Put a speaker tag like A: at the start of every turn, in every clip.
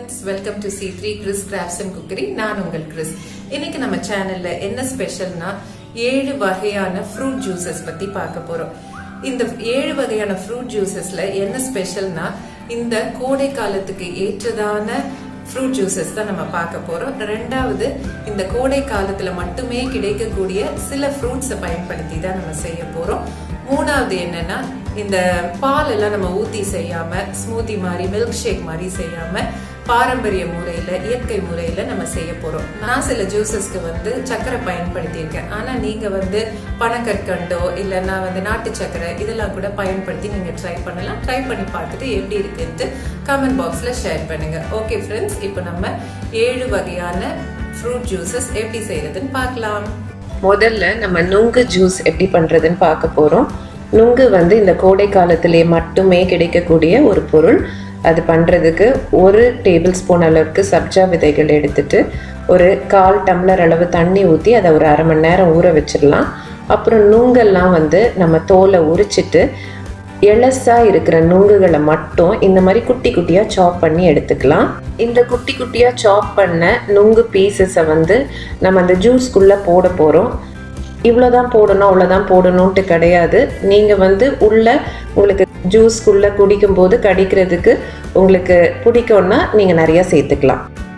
A: friends welcome to C three Chris crafts and cookery நான் உங்கள் Chris இன்னைக்கு நம்ம சேனல்ல என்ன ஸ்பெஷல்னா ஏழு வகையான ஃப்ரூட் ஜூசஸ் பத்தி பார்க்க போறோம் இந்த ஏழு வகையான ஃப்ரூட் ஜூசஸ்ல என்ன ஸ்பெஷல்னா இந்த கோடை காலத்துக்கு ஏற்றதான ஃப்ரூட் ஜூசஸ் தான் நம்ம பார்க்க போறோம் ரெண்டாவது இந்த கோடை காலத்துல மட்டுமே கிடைக்கக்கூடிய சில ஃப்ரூட்ஸை பயன்படுத்தி தான் நம்ம செய்ய போறோம் மூணாவது என்னன்னா இந்த பால் எல்லாம் நம்ம ஊத்தி செய்யாம ஸ்மூத்தி மாதிரி மில்க் ஷேக் மாதிரி செய்யாம பாரம்பரிய முறையில இயற்கை முறையில நம்ம செய்ய போறோம் நான் சில ஜூசஸ்க்கு வந்து சர்க்கரை பயன்படுத்தியிருக்கேன் ஆனா நீங்க வந்து பனக்கற்கண்டோ இல்லைன்னா வந்து நாட்டு சர்க்கரை இதெல்லாம் கூட பயன்படுத்தி நீங்க ட்ரை பண்ணலாம் ட்ரை பண்ணி பார்த்துட்டு எப்படி இருக்குன்ட்டு கமெண்ட் பாக்ஸ்ல ஷேர் பண்ணுங்க ஓகே ஃப்ரெண்ட்ஸ் இப்போ நம்ம ஏழு வகையான ஃப்ரூட் ஜூசஸ் எப்படி செய்யறதுன்னு பார்க்கலாம்
B: முதல்ல நம்ம நுங்கு ஜூஸ் எப்படி பண்ணுறதுன்னு பார்க்க போகிறோம் நுங்கு வந்து இந்த கோடை காலத்திலே மட்டுமே கிடைக்கக்கூடிய ஒரு பொருள் அது பண்ணுறதுக்கு ஒரு டேபிள் ஸ்பூன் அளவுக்கு சப்ஜா விதைகள் எடுத்துட்டு ஒரு கால் டம்ளர் அளவு தண்ணி ஊற்றி அதை ஒரு அரை மணி நேரம் ஊற வச்சிடலாம் அப்புறம் நுங்கெல்லாம் வந்து நம்ம தோலை உரிச்சிட்டு எலசா இருக்கிற நுங்குகளை மட்டும் இந்த மாதிரி குட்டி குட்டியாக சாப் பண்ணி எடுத்துக்கலாம் இந்த குட்டி குட்டியாக சாப் பண்ண நுங்கு பீசஸை வந்து நம்ம அந்த ஜூஸ்க்குள்ளே போட போகிறோம் இவ்வளோதான் போடணும் அவ்வளோதான் போடணுன்ட்டு கிடையாது நீங்கள் வந்து உள்ள உங்களுக்கு ஜூஸ்க்குள்ளே குடிக்கும்போது கடிக்கிறதுக்கு உங்களுக்கு பிடிக்கும்னா நீங்கள் நிறையா சேர்த்துக்கலாம்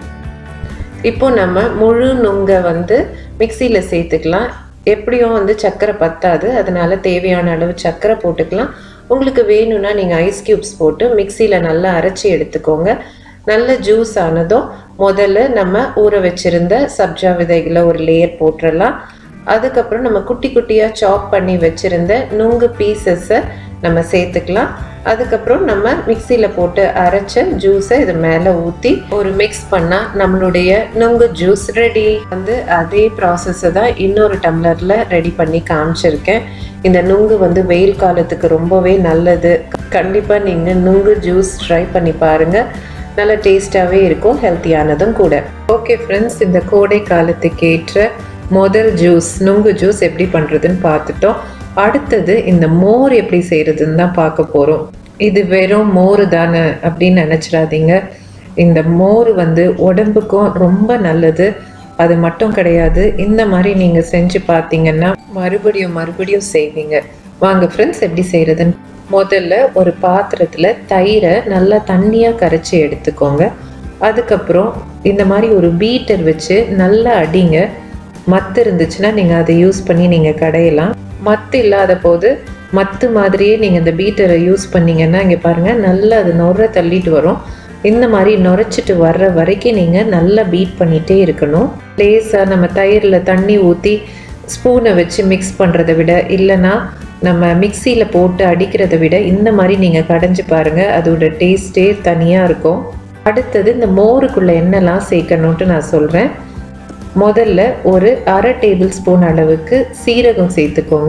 B: இப்போ நம்ம முழு நுங்கை வந்து மிக்சியில் சேர்த்துக்கலாம் எப்படியும் வந்து சர்க்கரை பத்தாது அதனால தேவையான அளவு சர்க்கரை போட்டுக்கலாம் உங்களுக்கு வேணும்னா நீங்கள் ஐஸ் க்யூப்ஸ் போட்டு மிக்சியில் நல்லா அரைச்சி எடுத்துக்கோங்க நல்ல ஜூஸ் ஆனதும் முதல்ல நம்ம ஊற வச்சிருந்த சப்ஜா விதைகளை ஒரு லேயர் போட்டுடலாம் அதுக்கப்புறம் நம்ம குட்டி குட்டியாக சாப் பண்ணி வச்சுருந்த நுங்கு பீசஸை நம்ம சேர்த்துக்கலாம் அதுக்கப்புறம் நம்ம மிக்சியில் போட்டு அரைச்ச ஜூஸை இது மேலே ஊற்றி ஒரு மிக்ஸ் பண்ணால் நம்மளுடைய நுங்கு ஜூஸ் ரெடி வந்து அதே ப்ராசஸை தான் இன்னொரு டம்ளரில் ரெடி பண்ணி காமிச்சிருக்கேன் இந்த நுங்கு வந்து வெயில் காலத்துக்கு ரொம்பவே நல்லது கண்டிப்பாக நீங்கள் நுங்கு ஜூஸ் ட்ரை பண்ணி பாருங்கள் நல்ல டேஸ்டாகவே இருக்கும் ஹெல்த்தியானதும் கூட ஓகே ஃப்ரெண்ட்ஸ் இந்த கோடை காலத்துக்கு ஏற்ற முதல் ஜூஸ் நுங்கு ஜூஸ் எப்படி பண்ணுறதுன்னு பார்த்துட்டோம் அடுத்தது இந்த மோர் எப்படி செய்கிறதுன்னு தான் பார்க்க போகிறோம் இது வெறும் மோர் தானே அப்படின்னு நினச்சிடாதீங்க இந்த மோர் வந்து உடம்புக்கும் ரொம்ப நல்லது அது மட்டும் கிடையாது இந்த மாதிரி நீங்கள் செஞ்சு பார்த்தீங்கன்னா மறுபடியும் மறுபடியும் செய்வீங்க வாங்க ஃப்ரெண்ட்ஸ் எப்படி செய்கிறதுன்னு முதல்ல ஒரு பாத்திரத்தில் தயிரை நல்லா தண்ணியாக கரைச்சி எடுத்துக்கோங்க அதுக்கப்புறம் இந்த மாதிரி ஒரு பீட்டர் வச்சு நல்லா அடிங்க மத்து இருந்துச்சுன்னா நீங்கள் அதை யூஸ் பண்ணி நீங்கள் கடையலாம் மத்து இல்லாத போது மத்து மாதிரியே நீங்கள் இந்த பீட்டரை யூஸ் பண்ணீங்கன்னா இங்கே பாருங்கள் நல்லா அது நொற தள்ளிட்டு வரும் இந்த மாதிரி நுரைச்சிட்டு வர்ற வரைக்கும் நீங்கள் நல்லா பீட் பண்ணிகிட்டே இருக்கணும் லேசாக நம்ம தயிரில் தண்ணி ஊற்றி ஸ்பூனை வச்சு மிக்ஸ் பண்ணுறதை விட இல்லைன்னா நம்ம மிக்சியில் போட்டு அடிக்கிறத விட இந்த மாதிரி நீங்கள் கடைஞ்சி பாருங்கள் அதோட டேஸ்ட்டே தனியாக இருக்கும் அடுத்தது இந்த மோருக்குள்ளே என்னெல்லாம் சேர்க்கணுன்ட்டு நான் சொல்கிறேன் முதல்ல ஒரு அரை டேபிள் ஸ்பூன் அளவுக்கு சீரகம் சேர்த்துக்கோங்க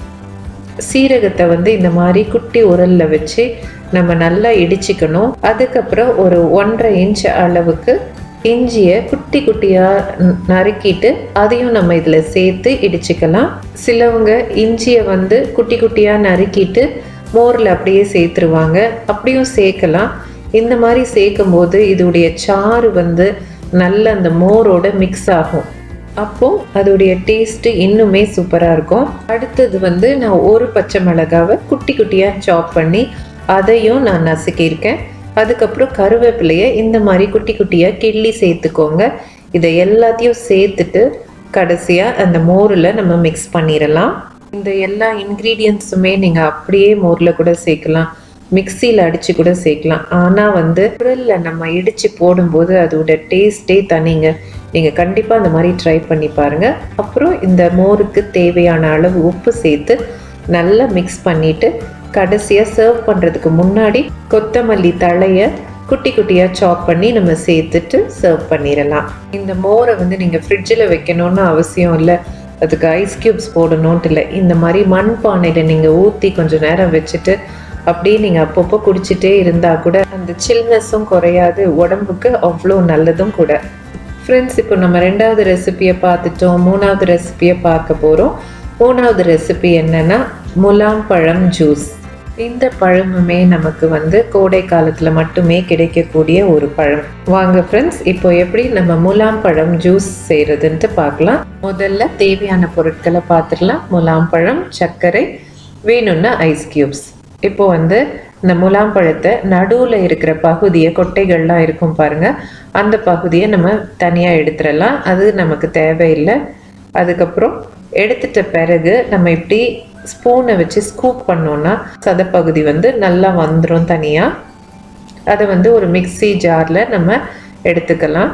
B: சீரகத்தை வந்து இந்த மாதிரி குட்டி உரலில் வச்சு நம்ம நல்லா இடிச்சுக்கணும் அதுக்கப்புறம் ஒரு ஒன்றரை இன்ச் அளவுக்கு இஞ்சியை குட்டி குட்டியாக நறுக்கிட்டு அதையும் நம்ம இதில் சேர்த்து இடிச்சுக்கலாம் சிலவங்க இஞ்சியை வந்து குட்டி குட்டியாக நறுக்கிட்டு மோரில் அப்படியே சேர்த்துருவாங்க அப்படியும் சேர்க்கலாம் இந்த மாதிரி சேர்க்கும் போது இதோடைய சாறு வந்து நல்ல அந்த மோரோட மிக்ஸ் ஆகும் அப்போ அதோடைய டேஸ்ட்டு இன்னுமே சூப்பராக இருக்கும் அடுத்தது வந்து நான் ஒரு பச்சை மிளகாவை குட்டி குட்டியாக சாப் பண்ணி அதையும் நான் நசுக்கியிருக்கேன் அதுக்கப்புறம் கருவேப்பிலையை இந்த மாதிரி குட்டி குட்டியாக கிள்ளி சேர்த்துக்கோங்க இதை எல்லாத்தையும் சேர்த்துட்டு கடைசியாக அந்த மோரில் நம்ம மிக்ஸ் பண்ணிடலாம் இந்த எல்லா இன்க்ரீடியன்ஸுமே நீங்கள் அப்படியே மோரில் கூட சேர்க்கலாம் மிக்சியில் அடித்து கூட சேர்க்கலாம் ஆனால் வந்து குரலில் நம்ம இடித்து போடும்போது அதோட டேஸ்ட்டே தனிங்க நீங்கள் கண்டிப்பாக அந்த மாதிரி ட்ரை பண்ணி பாருங்கள் அப்புறம் இந்த மோருக்கு தேவையான அளவு உப்பு சேர்த்து நல்லா மிக்ஸ் பண்ணிவிட்டு கடைசியாக சர்வ் பண்ணுறதுக்கு முன்னாடி கொத்தமல்லி தழையை குட்டி குட்டியாக சாப் பண்ணி நம்ம சேர்த்துட்டு சர்வ் பண்ணிடலாம் இந்த மோரை வந்து நீங்கள் ஃப்ரிட்ஜில் வைக்கணும்னு அவசியம் இல்லை அதுக்கு ஐஸ் க்யூப்ஸ் போடணுன்ட்டு இல்லை இந்த மாதிரி மண் பானையில் நீங்கள் ஊற்றி கொஞ்சம் நேரம் வச்சுட்டு அப்படியே நீங்கள் அப்பப்போ குடிச்சிட்டே இருந்தால் கூட அந்த சில்னஸும் குறையாது உடம்புக்கு அவ்வளோ நல்லதும் கூட ஃப்ரெண்ட்ஸ் இப்போ நம்ம ரெண்டாவது ரெசிபியை பார்த்துட்டோம் மூணாவது ரெசிபியை பார்க்க போகிறோம் மூணாவது ரெசிபி என்னென்னா முலாம் பழம் ஜூஸ் இந்த பழமுமே நமக்கு வந்து கோடை காலத்தில் மட்டுமே கிடைக்கக்கூடிய ஒரு பழம் வாங்க ஃப்ரெண்ட்ஸ் இப்போ எப்படி நம்ம முலாம் பழம் ஜூஸ் செய்கிறதுன்ட்டு பார்க்கலாம் முதல்ல தேவையான பொருட்களை பார்த்துடலாம் முலாம் பழம் சர்க்கரை வேணும்னா ஐஸ் கியூப்ஸ் இப்போ வந்து இந்த முலாம் பழத்தை நடுவில் இருக்கிற பகுதியை கொட்டைகள்லாம் இருக்கும் பாருங்க அந்த பகுதியை நம்ம தனியாக எடுத்துடலாம் அது நமக்கு தேவையில்லை அதுக்கப்புறம் எடுத்துட்ட பிறகு நம்ம இப்படி ஸ்பூனை வச்சு ஸ்கூப் பண்ணோன்னா சதப்பகுதி வந்து நல்லா வந்துடும் தனியாக அதை வந்து ஒரு மிக்ஸி ஜாரில் நம்ம எடுத்துக்கலாம்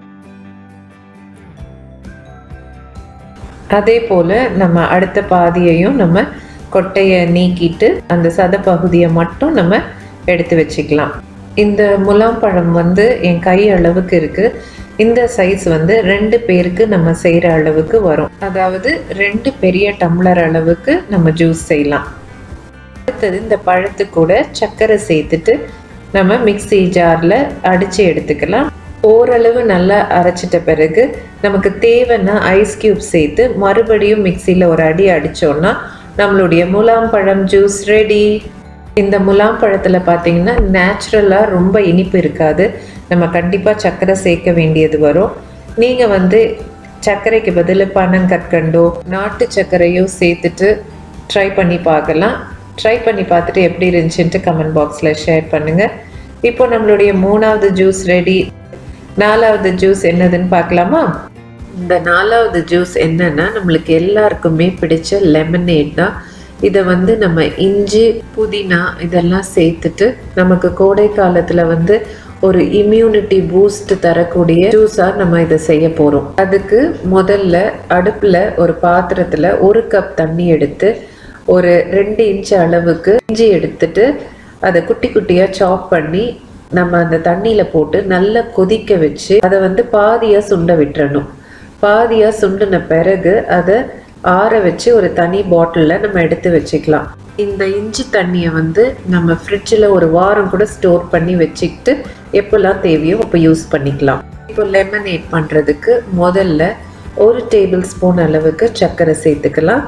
B: அதே போல் நம்ம அடுத்த பாதியையும் நம்ம கொட்டையை நீக்கிட்டு அந்த சதப்பகுதியை மட்டும் நம்ம எடுத்து வச்சுக்கலாம் இந்த முலாம் பழம் வந்து என் கை அளவுக்கு இருக்குது இந்த சைஸ் வந்து ரெண்டு பேருக்கு நம்ம செய்கிற அளவுக்கு வரும் அதாவது ரெண்டு பெரிய டம்ளர் அளவுக்கு நம்ம ஜூஸ் செய்யலாம் அடுத்தது இந்த பழத்து கூட சர்க்கரை சேர்த்துட்டு நம்ம மிக்ஸி ஜாரில் அடித்து எடுத்துக்கலாம் ஓரளவு நல்லா அரைச்சிட்ட பிறகு நமக்கு தேவைன்னா ஐஸ் கியூப் சேர்த்து மறுபடியும் மிக்சியில் ஒரு அடி அடித்தோன்னா நம்மளுடைய முலாம் பழம் ஜூஸ் ரெடி இந்த முலாம் பழத்தில் பார்த்தீங்கன்னா நேச்சுரலாக ரொம்ப இனிப்பு இருக்காது நம்ம கண்டிப்பாக சர்க்கரை சேர்க்க வேண்டியது வரும் நீங்கள் வந்து சர்க்கரைக்கு பதில் பனங்கற்கண்டோ நாட்டு சர்க்கரையோ சேர்த்துட்டு ட்ரை பண்ணி பார்க்கலாம் ட்ரை பண்ணி பார்த்துட்டு எப்படி இருந்துச்சுன்ட்டு கமெண்ட் பாக்ஸில் ஷேர் பண்ணுங்கள் இப்போ நம்மளுடைய மூணாவது ஜூஸ் ரெடி நாலாவது ஜூஸ் என்னதுன்னு பார்க்கலாமா இந்த நாலாவது ஜூஸ் என்னன்னா நம்மளுக்கு எல்லாருக்குமே பிடிச்ச லெமனேட் தான் இதை வந்து நம்ம இஞ்சி புதினா இதெல்லாம் சேர்த்துட்டு நமக்கு கோடை காலத்தில் வந்து ஒரு இம்யூனிட்டி பூஸ்ட் தரக்கூடிய ஜூஸாக நம்ம இதை செய்ய போகிறோம் அதுக்கு முதல்ல அடுப்பில் ஒரு பாத்திரத்தில் ஒரு கப் தண்ணி எடுத்து ஒரு ரெண்டு இன்ச் அளவுக்கு இஞ்சி எடுத்துட்டு அதை குட்டி குட்டியாக சாப் பண்ணி நம்ம அந்த தண்ணியில் போட்டு நல்லா கொதிக்க வச்சு அதை வந்து பாதியாக சுண்ட விட்டுறணும் பாதியாக சுண்டின பிறகு அதை ஆற வச்சு ஒரு தனி பாட்டிலில் நம்ம எடுத்து வச்சுக்கலாம் இந்த இஞ்சி தண்ணியை வந்து நம்ம ஃப்ரிட்ஜில் ஒரு வாரம் கூட ஸ்டோர் பண்ணி வச்சுக்கிட்டு எப்போல்லாம் தேவையோ அப்போ யூஸ் பண்ணிக்கலாம் இப்போ லெமனேட் பண்ணுறதுக்கு முதல்ல ஒரு டேபிள் ஸ்பூன் அளவுக்கு சர்க்கரை சேர்த்துக்கலாம்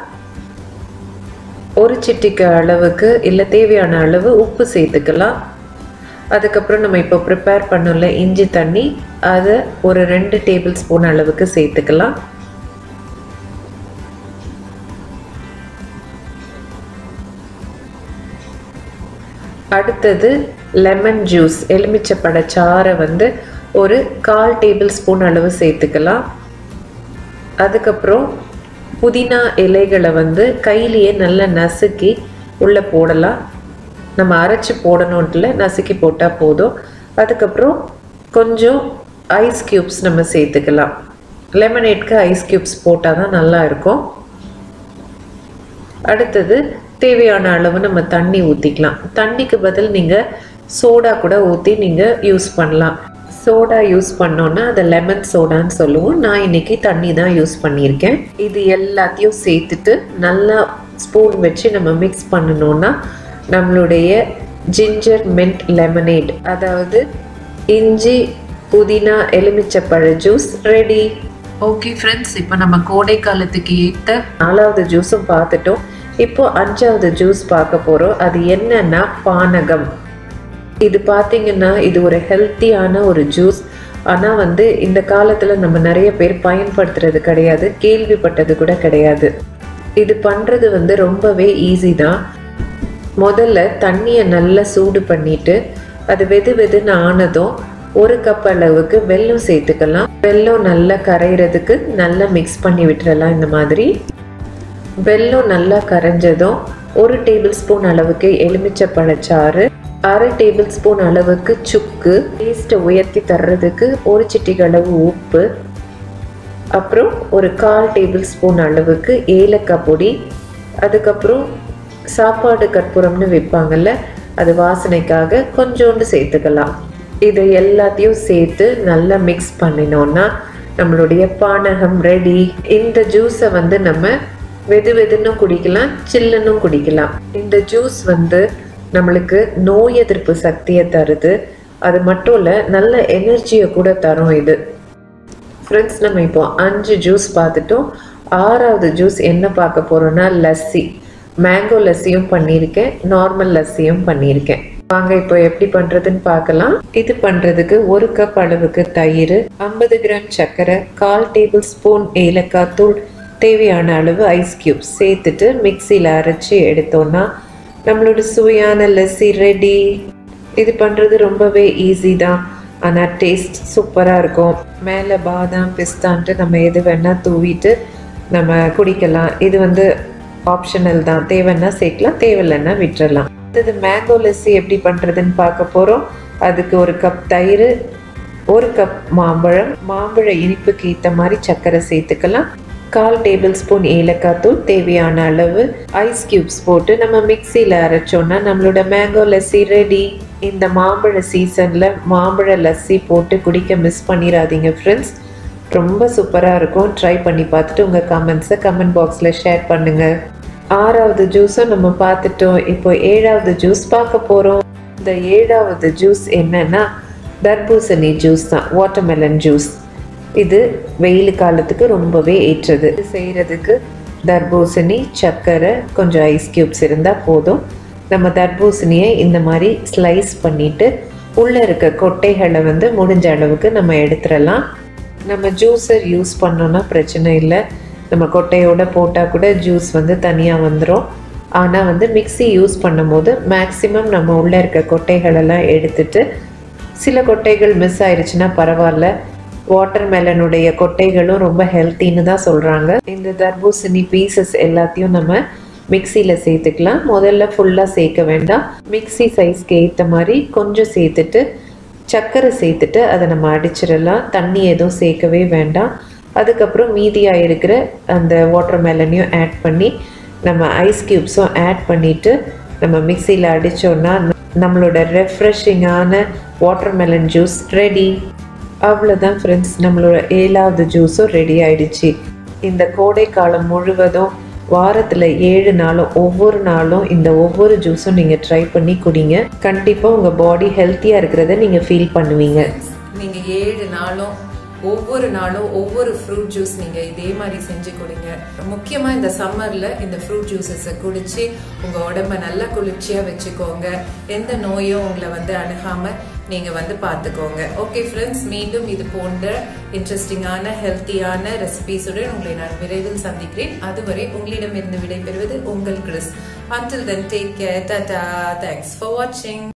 B: ஒரு சிட்டிக்கு அளவுக்கு இல்லை தேவையான அளவு உப்பு சேர்த்துக்கலாம் அதுக்கப்புறம் நம்ம இப்போ ப்ரிப்பேர் பண்ணல இஞ்சி தண்ணி அதை ஒரு ரெண்டு டேபிள் ஸ்பூன் அளவுக்கு சேர்த்துக்கலாம் அடுத்தது லெமன் ஜூஸ் எலுமிச்சப்பழ சாறை வந்து ஒரு கால் டேபிள் ஸ்பூன் அளவு சேர்த்துக்கலாம் அதுக்கப்புறம் புதினா இலைகளை வந்து கையிலேயே நல்லா நசுக்கி உள்ளே போடலாம் நம்ம அரைச்சி போடணுன்ட்டுல நசுக்கி போட்டால் போதும் அதுக்கப்புறம் கொஞ்சம் ஐஸ் க்யூப்ஸ் நம்ம சேர்த்துக்கலாம் லெமனேட்க்கு ஐஸ் க்யூப்ஸ் போட்டால் தான் நல்லா இருக்கும் அடுத்தது தேவையான அளவு நம்ம தண்ணி ஊற்றிக்கலாம் தண்ணிக்கு பதில் நீங்கள் சோடா கூட ஊற்றி நீங்கள் யூஸ் பண்ணலாம் சோடா யூஸ் பண்ணோன்னா அதை லெமன் சோடான்னு சொல்லுவோம் நான் இன்னைக்கு தண்ணி தான் யூஸ் பண்ணியிருக்கேன் இது எல்லாத்தையும் சேர்த்துட்டு நல்லா ஸ்பூன் வச்சு நம்ம மிக்ஸ் பண்ணணுன்னா நம்மளுடைய ஜிஞ்சர் மின்ட் லெமனேட் அதாவது இஞ்சி புதினா எலுமிச்சப்பழ ஜூஸ் ரெடி ஓகே ஃப்ரெண்ட்ஸ் இப்போ நம்ம கோடை காலத்துக்கு ஏற்ற நாலாவது ஜூஸும் பார்த்துட்டோம் இப்போ அஞ்சாவது ஜூஸ் பார்க்க போகிறோம் அது என்னன்னா பானகம் இது பார்த்தீங்கன்னா இது ஒரு ஹெல்த்தியான ஒரு ஜூஸ் ஆனால் வந்து இந்த காலத்தில் நம்ம நிறைய பேர் பயன்படுத்துறது கிடையாது கேள்விப்பட்டது கூட கிடையாது இது பண்ணுறது வந்து ரொம்பவே ஈஸி தான் முதல்ல தண்ணியை நல்லா சூடு பண்ணிட்டு அது வெது வெதுன்னு ஆனதும் ஒரு கப் அளவுக்கு வெல்லம் சேர்த்துக்கலாம் வெல்லம் நல்லா கரையிறதுக்கு நல்லா மிக்ஸ் பண்ணி விட்டுறலாம் இந்த மாதிரி வெல்லம் நல்லா கரைஞ்சதும் ஒரு டேபிள் ஸ்பூன் அளவுக்கு எலுமிச்சை பழச்சாறு அரை டேபிள் ஸ்பூன் அளவுக்கு சுக்கு டேஸ்ட்டை உயர்த்தி தர்றதுக்கு ஒரு சிட்டிக்கு அளவு உப்பு அப்புறம் ஒரு கால் டேபிள் ஸ்பூன் அளவுக்கு ஏலக்காய் பொடி அதுக்கப்புறம் சாப்பாடு கற்பூரம்னு வைப்பாங்கல்ல அது வாசனைக்காக கொஞ்சோண்டு சேர்த்துக்கலாம் இதை எல்லாத்தையும் சேர்த்து நல்லா மிக்ஸ் பண்ணினோன்னா நம்மளுடைய பானகம் ரெடி இந்த ஜூஸை வந்து நம்ம வெது வெதுன்னு குடிக்கலாம் சில்லுன்னும் குடிக்கலாம் இந்த ஜூஸ் வந்து நம்மளுக்கு நோய் எதிர்ப்பு சக்தியை தருது அது மட்டும் இல்லை நல்ல எனர்ஜியை கூட தரும் இது ஃப்ரெண்ட்ஸ் நம்ம இப்போ அஞ்சு ஜூஸ் பார்த்துட்டோம் ஆறாவது ஜூஸ் என்ன பார்க்க போறோம்னா லஸ்ஸி மேங்கோ லஸ்ஸியும் பண்ணியிருக்கேன் நார்மல் லஸ்ஸியும் பண்ணியிருக்கேன் வாங்க இப்போ எப்படி பண்றதுன்னு பார்க்கலாம் இது பண்றதுக்கு ஒரு கப் அளவுக்கு தயிர் ஐம்பது கிராம் சர்க்கரை கால் டேபிள் ஸ்பூன் ஏலக்காய் தூள் தேவையான அளவு ஐஸ் கியூப் சேர்த்துட்டு மிக்சியில் அரைச்சி எடுத்தோம்னா நம்மளோட சுவையான லஸ்ஸி ரெடி இது பண்ணுறது ரொம்பவே ஈஸி தான் ஆனால் டேஸ்ட் சூப்பராக இருக்கும் மேலே பாதாம் பிஸ்தான்ட்டு நம்ம எது வேணால் தூவிட்டு நம்ம குடிக்கலாம் இது வந்து ஆப்ஷனல் தான் தேவைன்னா சேர்க்கலாம் தேவையில்லைன்னா விட்டுறலாம் அடுத்தது மேங்கோ லஸ்ஸி எப்படி பண்ணுறதுன்னு பார்க்க போகிறோம் அதுக்கு ஒரு கப் தயிர் ஒரு கப் மாம்பழம் மாம்பழ இனிப்புக்கு ஏற்ற மாதிரி சர்க்கரை சேர்த்துக்கலாம் கால் டேபிள் ஸ்பூன் ஏலக்காய் தூள் தேவையான அளவு ஐஸ் கியூப்ஸ் போட்டு நம்ம மிக்சியில் அரைச்சோன்னா நம்மளோட மேங்கோ லஸ்ஸி ரெடி இந்த மாம்பழ சீசனில் மாம்பழ லஸ்ஸி போட்டு குடிக்க மிஸ் பண்ணிடாதீங்க ஃப்ரெண்ட்ஸ் ரொம்ப சூப்பராக இருக்கும் ட்ரை பண்ணி பார்த்துட்டு உங்கள் கமெண்ட்ஸை கமெண்ட் பாக்ஸில் ஷேர் பண்ணுங்கள் ஆறாவது ஜூஸும் நம்ம பார்த்துட்டோம் இப்போ ஏழாவது ஜூஸ் பார்க்க போகிறோம் இந்த ஏழாவது ஜூஸ் என்னன்னா தர்பூசணி ஜூஸ் தான் வாட்டர்மெலன் ஜூஸ் இது வெயில் காலத்துக்கு ரொம்பவே ஏற்றது இது செய்கிறதுக்கு தர்பூசணி சர்க்கரை கொஞ்சம் ஐஸ் கியூப்ஸ் இருந்தால் போதும் நம்ம தர்பூசணியை இந்த மாதிரி ஸ்லைஸ் பண்ணிவிட்டு உள்ளே இருக்க கொட்டைகளை வந்து முடிஞ்ச அளவுக்கு நம்ம எடுத்துடலாம் நம்ம ஜூஸர் யூஸ் பண்ணோன்னா பிரச்சனை இல்லை நம்ம கொட்டையோட போட்டால் கூட ஜூஸ் வந்து தனியாக வந்துடும் ஆனால் வந்து மிக்ஸி யூஸ் பண்ணும்போது மேக்ஸிமம் நம்ம உள்ளே இருக்க கொட்டைகளெல்லாம் எடுத்துட்டு சில கொட்டைகள் மிஸ் ஆயிடுச்சுன்னா பரவாயில்ல வாட்டர் மெலனுடைய கொட்டைகளும் ரொம்ப ஹெல்த்தின்னு தான் சொல்கிறாங்க இந்த தர்பூசணி பீசஸ் எல்லாத்தையும் நம்ம மிக்சியில் சேர்த்துக்கலாம் முதல்ல ஃபுல்லாக சேர்க்க வேண்டாம் மிக்ஸி சைஸ்க்கு ஏற்ற மாதிரி கொஞ்சம் சேர்த்துட்டு சர்க்கரை சேர்த்துட்டு அதை நம்ம அடிச்சிடலாம் தண்ணி எதுவும் சேர்க்கவே வேண்டாம் அதுக்கப்புறம் மீதியாக இருக்கிற அந்த வாட்டர் மெலனையும் ஆட் பண்ணி நம்ம ஐஸ் க்யூப்ஸும் ஆட் பண்ணிவிட்டு நம்ம மிக்சியில் அடித்தோன்னா நம்மளோட ரெஃப்ரெஷிங்கான வாட்டர் மெலன் ஜூஸ் ரெடி அவ்வளோதான் ஃப்ரெண்ட்ஸ் நம்மளோட ஏழாவது ஜூஸும் ரெடி ஆயிடுச்சு இந்த கோடை காலம் முழுவதும் வாரத்தில் ஏழு நாளும் ஒவ்வொரு நாளும் இந்த ஒவ்வொரு ஜூஸும் நீங்கள் ட்ரை பண்ணி குடிங்க கண்டிப்பாக உங்கள் பாடி ஹெல்த்தியாக இருக்கிறத நீங்கள் ஃபீல் பண்ணுவீங்க
A: நீங்க ஏழு நாளும் ஒவ்வொரு நாளும் ஒவ்வொரு ஃப்ரூட் ஜூஸ் நீங்க இதே மாதிரி செஞ்சு கொடுங்க முக்கியமா இந்த சம்மர்ல இந்த ஃப்ரூட் ஜூசஸை குடிச்சு உங்க உடம்ப நல்லா குளிர்ச்சியா வச்சுக்கோங்க எந்த நோயும் உங்களை வந்து அணுகாம நீங்க வந்து பார்த்துக்கோங்க ஓகே ஃப்ரெண்ட்ஸ் மீண்டும் இது போன்ற இன்ட்ரெஸ்டிங்கான ஹெல்த்தியான ரெசிபிஸுடன் உங்களை நான் விரைவில் சந்திக்கிறேன் அதுவரை உங்களிடமிருந்து விடைபெறுவது உங்கள் Chris until then take care tata thanks for watching